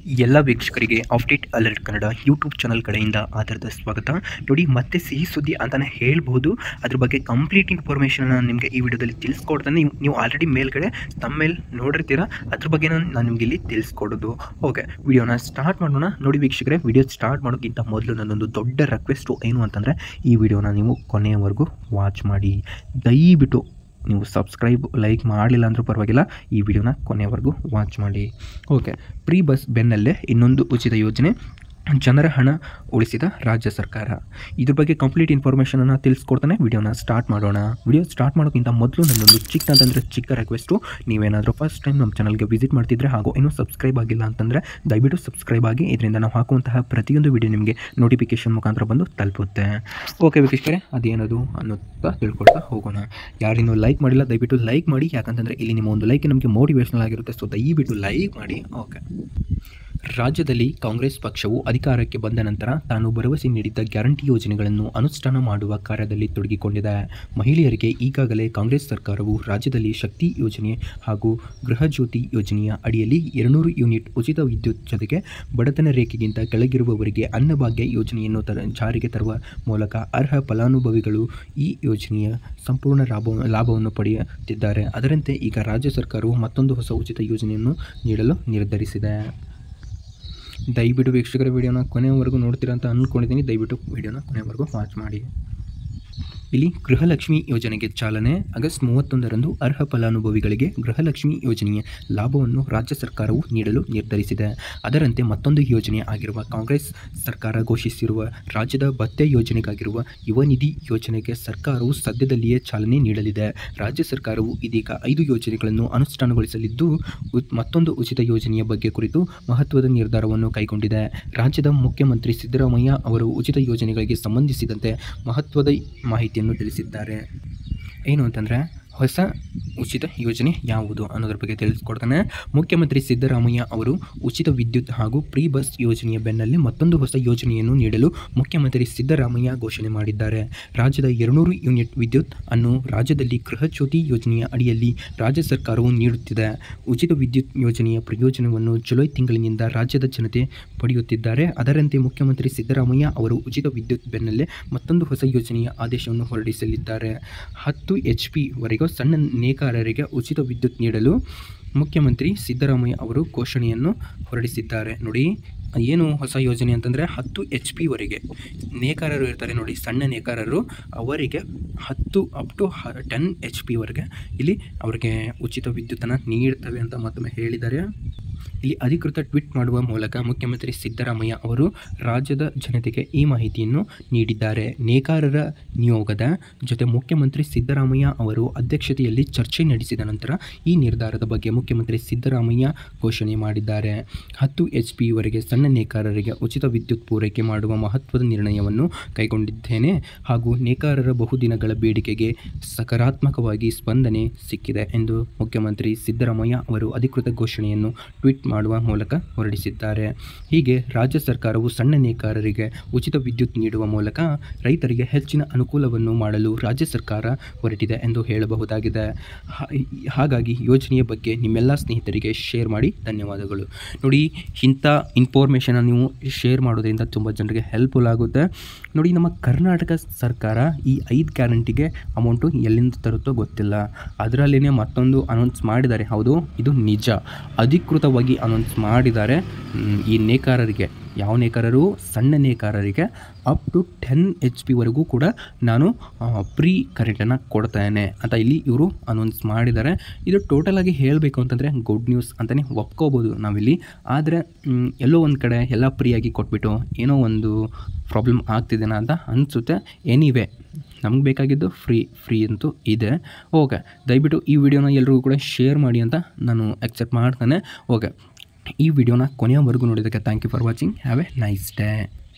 ಎಲ್ಲ ವೀಕ್ಷಕರಿಗೆ update alert Kannada YouTube channel ಕಡೆಯಿಂದ ಆಧಾರದ ಸ್ವಾಗತ ನೋಡಿ ಮತ್ತೆ ಸಿಹಿ ಸುದ್ದಿ ಅಂತಲೇ ಹೇಳ್ಬೋದು ಅದ್ರ ಬಗ್ಗೆ ಕಂಪ್ಲೀಟ್ ಇನ್ಫಾರ್ಮೇಷನ್ ನಿಮಗೆ ಈ ವಿಡಿಯೋದಲ್ಲಿ ತಿಳಿಸ್ಕೊಡ್ತಾನೆ ನೀವು ನೀವು ಆಲ್ರೆಡಿ ಮೇಲ್ಗಡೆ ತಮ್ಮೇಲೆ ನೋಡಿರ್ತೀರ ಅದ್ರ ಬಗ್ಗೆ ನಾನು ನಾನು ನಿಮಗೆ ಇಲ್ಲಿ ತಿಳಿಸ್ಕೊಡೋದು ಓಕೆ ವಿಡಿಯೋನ ಸ್ಟಾರ್ಟ್ ಮಾಡೋಣ ನೋಡಿ ವೀಕ್ಷಕರೇ ವಿಡಿಯೋ ಸ್ಟಾರ್ಟ್ ಮಾಡೋಕ್ಕಿಂತ ಮೊದಲು ನನ್ನೊಂದು ದೊಡ್ಡ ರಿಕ್ವೆಸ್ಟು ಏನು ಅಂತಂದರೆ ಈ ವಿಡಿಯೋನ ನೀವು ಕೊನೆಯವರೆಗೂ ವಾಚ್ ಮಾಡಿ ದಯವಿಟ್ಟು ನೀವು ಸಬ್ಸ್ಕ್ರೈಬ್ ಲೈಕ್ ಮಾಡಲಿಲ್ಲ ಅಂದರೂ ಪರವಾಗಿಲ್ಲ ಈ ವಿಡಿಯೋನ ಕೊನೆಯವರೆಗೂ ವಾಚ್ ಮಾಡಿ ಓಕೆ ಪ್ರೀ ಬಸ್ ಬೆನ್ನಲ್ಲೇ ಇನ್ನೊಂದು ಉಚಿತ ಯೋಜನೆ ಜನರ ಹಣ ಉಳಿಸಿದ ರಾಜ್ಯ ಸರ್ಕಾರ ಇದ್ರ ಬಗ್ಗೆ ಕಂಪ್ಲೀಟ್ ಇನ್ಫಾರ್ಮೇಷನನ್ನು ತಿಳಿಸ್ಕೊಡ್ತಾನೆ ವಿಡಿಯೋನ ಸ್ಟಾರ್ಟ್ ಮಾಡೋಣ ವಿಡಿಯೋ ಸ್ಟಾರ್ಟ್ ಮಾಡೋಕ್ಕಿಂತ ಮೊದಲು ನನ್ನೊಂದು ಚಿಕ್ಕ ಅಂತಂದರೆ ಚಿಕ್ಕ ರಿಕ್ವೆಸ್ಟು ನೀವೇನಾದರೂ ಫಸ್ಟ್ ಟೈಮ್ ನಮ್ಮ ಚಾನಲ್ಗೆ ವಿಸಿಟ್ ಮಾಡ್ತಿದ್ರೆ ಹಾಗೂ ಇನ್ನೂ ಸಬ್ಸ್ಕ್ರೈಬ್ ಆಗಿಲ್ಲ ಅಂತಂದರೆ ದಯವಿಟ್ಟು ಸಬ್ಸ್ಕ್ರೈಬ್ ಆಗಿ ಇದರಿಂದ ನಾವು ಹಾಕುವಂತಹ ಪ್ರತಿಯೊಂದು ವಿಡಿಯೋ ನಿಮಗೆ ನೋಟಿಫಿಕೇಶನ್ ಮುಖಾಂತರ ಬಂದು ತಲುಪುತ್ತೆ ಓಕೆ ವೀಕ್ಷಕರೇ ಅದೇನದು ಅನ್ನೋದನ್ನ ತಿಳ್ಕೊಳ್ತಾ ಹೋಗೋಣ ಯಾರಿನ್ನೂ ಲೈಕ್ ಮಾಡಿಲ್ಲ ದಯವಿಟ್ಟು ಲೈಕ್ ಮಾಡಿ ಯಾಕಂತಂದರೆ ಇಲ್ಲಿ ನಿಮ್ಮ ಒಂದು ಲೈಕ್ ನಮಗೆ ಮೋಟಿವೇಶನಲ್ ಆಗಿರುತ್ತೆ ಸೊ ದಯವಿಟ್ಟು ಲೈಕ್ ಮಾಡಿ ಓಕೆ ರಾಜ್ಯದಲ್ಲಿ ಕಾಂಗ್ರೆಸ್ ಪಕ್ಷವು ಅಧಿಕಾರಕ್ಕೆ ಬಂದ ನಂತರ ತಾನು ಭರವಸೆ ನೀಡಿದ್ದ ಗ್ಯಾರಂಟಿ ಯೋಜನೆಗಳನ್ನು ಅನುಷ್ಠಾನ ಮಾಡುವ ಕಾರ್ಯದಲ್ಲಿ ತೊಡಗಿಕೊಂಡಿದೆ ಮಹಿಳೆಯರಿಗೆ ಈಗಾಗಲೇ ಕಾಂಗ್ರೆಸ್ ಸರ್ಕಾರವು ರಾಜ್ಯದಲ್ಲಿ ಶಕ್ತಿ ಯೋಜನೆ ಹಾಗೂ ಗೃಹಜ್ಯೋತಿ ಯೋಜನೆಯ ಅಡಿಯಲ್ಲಿ ಎರಡುನೂರು ಯೂನಿಟ್ ಉಚಿತ ವಿದ್ಯುತ್ ಜೊತೆಗೆ ಬಡತನ ರೇಖೆಗಿಂತ ಕೆಳಗಿರುವವರಿಗೆ ಅನ್ನಭಾಗ್ಯ ಯೋಜನೆಯನ್ನು ತರ ಜಾರಿಗೆ ತರುವ ಮೂಲಕ ಅರ್ಹ ಫಲಾನುಭವಿಗಳು ಈ ಯೋಜನೆಯ ಸಂಪೂರ್ಣ ಲಾಭ ಲಾಭವನ್ನು ಪಡೆಯುತ್ತಿದ್ದಾರೆ ಅದರಂತೆ ಈಗ ರಾಜ್ಯ ಸರ್ಕಾರವು ಮತ್ತೊಂದು ಹೊಸ ಉಚಿತ ಯೋಜನೆಯನ್ನು ನೀಡಲು ನಿರ್ಧರಿಸಿದೆ ದಯವಿಟ್ಟು ವೀಕ್ಷಕರ ವಿಡಿಯೋನ ಕೊನೆಯವರೆಗೂ ನೋಡ್ತೀರಾ ಅಂತ ಅಂದ್ಕೊಂಡಿದ್ದೀನಿ ದಯವಿಟ್ಟು ವಿಡಿಯೋನ ಕೊನೆಯವರೆಗೂ ವಾಚ್ ಮಾಡಿ ಇಲ್ಲಿ ಗೃಹಲಕ್ಷ್ಮಿ ಯೋಜನೆಗೆ ಚಾಲನೆ ಆಗಸ್ಟ್ ಮೂವತ್ತೊಂದರಂದು ಅರ್ಹ ಫಲಾನುಭವಿಗಳಿಗೆ ಗೃಹಲಕ್ಷ್ಮಿ ಯೋಜನೆಯ ಲಾಭವನ್ನು ರಾಜ್ಯ ಸರ್ಕಾರವು ನೀಡಲು ನಿರ್ಧರಿಸಿದೆ ಅದರಂತೆ ಮತ್ತೊಂದು ಯೋಜನೆ ಆಗಿರುವ ಕಾಂಗ್ರೆಸ್ ಸರ್ಕಾರ ಘೋಷಿಸಿರುವ ರಾಜ್ಯದ ಭತ್ಯೆ ಯೋಜನೆಗಾಗಿರುವ ಯುವ ನಿಧಿ ಯೋಜನೆಗೆ ಸರ್ಕಾರವು ಸದ್ಯದಲ್ಲಿಯೇ ಚಾಲನೆ ನೀಡಲಿದೆ ರಾಜ್ಯ ಸರ್ಕಾರವು ಇದೀಗ ಐದು ಯೋಜನೆಗಳನ್ನು ಅನುಷ್ಠಾನಗೊಳಿಸಲಿದ್ದು ಉತ್- ಮತ್ತೊಂದು ಉಚಿತ ಯೋಜನೆಯ ಬಗ್ಗೆ ಕುರಿತು ಮಹತ್ವದ ನಿರ್ಧಾರವನ್ನು ಕೈಗೊಂಡಿದೆ ರಾಜ್ಯದ ಮುಖ್ಯಮಂತ್ರಿ ಸಿದ್ದರಾಮಯ್ಯ ಅವರು ಉಚಿತ ಯೋಜನೆಗಳಿಗೆ ಸಂಬಂಧಿಸಿದಂತೆ ಮಹತ್ವದ ಮಾಹಿತಿಯನ್ನು ತಿಳಿಸಿದ್ದಾರೆ ಏನು ಅಂತಂದರೆ ಹೊಸ ಉಚಿತ ಯೋಜನೆ ಯಾವುದು ಅನ್ನೋದ್ರ ಬಗ್ಗೆ ತಿಳಿಸ್ಕೊಡ್ತಾನೆ ಮುಖ್ಯಮಂತ್ರಿ ಸಿದ್ದರಾಮಯ್ಯ ಅವರು ಉಚಿತ ವಿದ್ಯುತ್ ಹಾಗೂ ಪ್ರೀ ಬಸ್ ಯೋಜನೆಯ ಬೆನ್ನಲ್ಲೇ ಮತ್ತೊಂದು ಹೊಸ ಯೋಜನೆಯನ್ನು ನೀಡಲು ಮುಖ್ಯಮಂತ್ರಿ ಸಿದ್ದರಾಮಯ್ಯ ಘೋಷಣೆ ಮಾಡಿದ್ದಾರೆ ರಾಜ್ಯದ ಎರಡುನೂರು ಯೂನಿಟ್ ವಿದ್ಯುತ್ ಅನ್ನು ರಾಜ್ಯದಲ್ಲಿ ಗೃಹಜ್ಯೋತಿ ಯೋಜನೆಯ ಅಡಿಯಲ್ಲಿ ರಾಜ್ಯ ಸರ್ಕಾರವು ನೀಡುತ್ತಿದೆ ಉಚಿತ ವಿದ್ಯುತ್ ಯೋಜನೆಯ ಪ್ರಯೋಜನವನ್ನು ಜುಲೈ ತಿಂಗಳಿನಿಂದ ರಾಜ್ಯದ ಜನತೆ ಪಡೆಯುತ್ತಿದ್ದಾರೆ ಅದರಂತೆ ಮುಖ್ಯಮಂತ್ರಿ ಸಿದ್ದರಾಮಯ್ಯ ಅವರು ಉಚಿತ ವಿದ್ಯುತ್ ಬೆನ್ನಲ್ಲೇ ಮತ್ತೊಂದು ಹೊಸ ಯೋಜನೆಯ ಆದೇಶವನ್ನು ಹೊರಡಿಸಲಿದ್ದಾರೆ ಹತ್ತು ಎಚ್ ಪಿ ವರೆಗೂ ಸಣ್ಣ ನೇಕಾರರಿಗೆ ಉಚಿತ ವಿದ್ಯುತ್ ನೀಡಲು ಮುಖ್ಯಮಂತ್ರಿ ಸಿದ್ದರಾಮಯ್ಯ ಅವರು ಘೋಷಣೆಯನ್ನು ಹೊರಡಿಸಿದ್ದಾರೆ ನೋಡಿ ಏನು ಹೊಸ ಯೋಜನೆ ಅಂತಂದರೆ ಹತ್ತು ಎಚ್ ಪಿವರೆಗೆ ನೇಕಾರರು ಇರ್ತಾರೆ ನೋಡಿ ಸಣ್ಣ ನೇಕಾರರು ಅವರಿಗೆ ಹತ್ತು ಅಪ್ ಟು ಟೆನ್ ಎಚ್ ಪಿವರೆಗೆ ಇಲ್ಲಿ ಅವರಿಗೆ ಉಚಿತ ವಿದ್ಯುತ್ತನ್ನು ನೀಡ್ತವೆ ಅಂತ ಮತ್ತೊಮ್ಮೆ ಹೇಳಿದ್ದಾರೆ ಇಲ್ಲಿ ಅಧಿಕೃತ ಟ್ವೀಟ್ ಮಾಡುವ ಮೂಲಕ ಮುಖ್ಯಮಂತ್ರಿ ಸಿದ್ದರಾಮಯ್ಯ ಅವರು ರಾಜ್ಯದ ಜನತೆಗೆ ಈ ಮಾಹಿತಿಯನ್ನು ನೀಡಿದ್ದಾರೆ ನೇಕಾರರ ನಿಯೋಗದ ಜೊತೆ ಮುಖ್ಯಮಂತ್ರಿ ಸಿದ್ದರಾಮಯ್ಯ ಅವರು ಅಧ್ಯಕ್ಷತೆಯಲ್ಲಿ ಚರ್ಚೆ ನಡೆಸಿದ ನಂತರ ಈ ನಿರ್ಧಾರದ ಬಗ್ಗೆ ಮುಖ್ಯಮಂತ್ರಿ ಸಿದ್ದರಾಮಯ್ಯ ಘೋಷಣೆ ಮಾಡಿದ್ದಾರೆ ಹತ್ತು ಎಚ್ ಪಿವರೆಗೆ ಸಣ್ಣ ನೇಕಾರರಿಗೆ ಉಚಿತ ವಿದ್ಯುತ್ ಪೂರೈಕೆ ಮಾಡುವ ಮಹತ್ವದ ನಿರ್ಣಯವನ್ನು ಕೈಗೊಂಡಿದ್ದೇನೆ ಹಾಗೂ ನೇಕಾರರ ಬಹುದಿನಗಳ ಬೇಡಿಕೆಗೆ ಸಕಾರಾತ್ಮಕವಾಗಿ ಸ್ಪಂದನೆ ಸಿಕ್ಕಿದೆ ಎಂದು ಮುಖ್ಯಮಂತ್ರಿ ಸಿದ್ದರಾಮಯ್ಯ ಅವರು ಅಧಿಕೃತ ಘೋಷಣೆಯನ್ನು ಟ್ವೀಟ್ ಮಾಡುವ ಮೂಲಕ ಹೊರಡಿಸಿದ್ದಾರೆ ಹೀಗೆ ರಾಜ್ಯ ಸರ್ಕಾರವು ಸಣ್ಣ ನೇಕಾರರಿಗೆ ಉಚಿತ ವಿದ್ಯುತ್ ನೀಡುವ ಮೂಲಕ ರೈತರಿಗೆ ಹೆಚ್ಚಿನ ಅನುಕೂಲವನ್ನು ಮಾಡಲು ರಾಜ್ಯ ಸರ್ಕಾರ ಹೊರಟಿದೆ ಎಂದು ಹೇಳಬಹುದಾಗಿದೆ ಹಾ- ಹಾಗಾಗಿ ಯೋಜನೆಯ ಬಗ್ಗೆ ನಿಮ್ಮೆಲ್ಲ ಸ್ನೇಹಿತರಿಗೆ ಶೇರ್ ಮಾಡಿ ಧನ್ಯವಾದಗಳು ನೋಡಿ ಇಂಥ ಇನ್ಫಾರ್ಮೇಷನ್ ನೀವು ಶೇರ್ ಮಾಡೋದ್ರಿಂದ ತುಂಬ ಜನರಿಗೆ ಹೆಲ್ಪ್ಫುಲ್ ಆಗುತ್ತೆ ನೋಡಿ ನಮ್ಮ ಕರ್ನಾಟಕ ಸರ್ಕಾರ ಈ ಐದು ಗ್ಯಾರಂಟಿಗೆ ಅಮೌಂಟು ಎಲ್ಲಿಂದ ತರುತ್ತೋ ಗೊತ್ತಿಲ್ಲ ಅದರಲ್ಲಿನೇ ಮತ್ತೊಂದು ಅನೌನ್ಸ್ ಮಾಡಿದ್ದಾರೆ ಹೌದು ಇದು ನಿಜ ಅಧಿಕೃತವಾಗಿ ಅನೌನ್ಸ್ ಮಾಡಿದ್ದಾರೆ ಮ್, ಈ ನೇಕಾರರಿಗೆ ಯಾವ ನೇಕಾರರು ಸಣ್ಣ ನೇಕಾರರಿಗೆ ಅಪ್ ಟು ಟೆನ್ ಎಚ್ ಪಿವರೆಗೂ ಕೂಡ ನಾನು ಫ್ರೀ ಕರೆಂಟನ್ನು ಕೊಡ್ತೇನೆ ಅಂತ ಇಲ್ಲಿ ಇವರು ಅನೌನ್ಸ್ ಮಾಡಿದ್ದಾರೆ ಇದು ಟೋಟಲಾಗಿ ಹೇಳಬೇಕು ಅಂತಂದರೆ ಗುಡ್ ನ್ಯೂಸ್ ಅಂತಲೇ ಒಪ್ಕೋಬೋದು ನಾವಿಲ್ಲಿ ಆದರೆ ಮ್, ಎಲ್ಲೋ ಒಂದು ಕಡೆ ಎಲ್ಲ ಫ್ರೀಯಾಗಿ ಕೊಟ್ಬಿಟ್ಟು ಏನೋ ಒಂದು ಪ್ರಾಬ್ಲಮ್ ಆಗ್ತಿದೆನಾ ಅಂತ ಅನಿಸುತ್ತೆ ಎನಿವೇ ನಮ್ಗೆ ಬೇಕಾಗಿದ್ದು ಫ್ರೀ ಫ್ರೀ ಅಂತೂ ಇದೆ ಓಕೆ ದಯವಿಟ್ಟು ಈ ವಿಡಿಯೋನ ಎಲ್ರಿಗೂ ಕೂಡ ಶೇರ್ ಮಾಡಿ ಅಂತ ನಾನು ಎಕ್ಸೆಪ್ಟ್ ಮಾಡ್ತಾನೆ ಓಕೆ ಈ ವಿಡಿಯೋನ ಕೊನೆಯವರೆಗೂ ನೋಡಿದ್ದಕ್ಕೆ thank you for watching have a nice day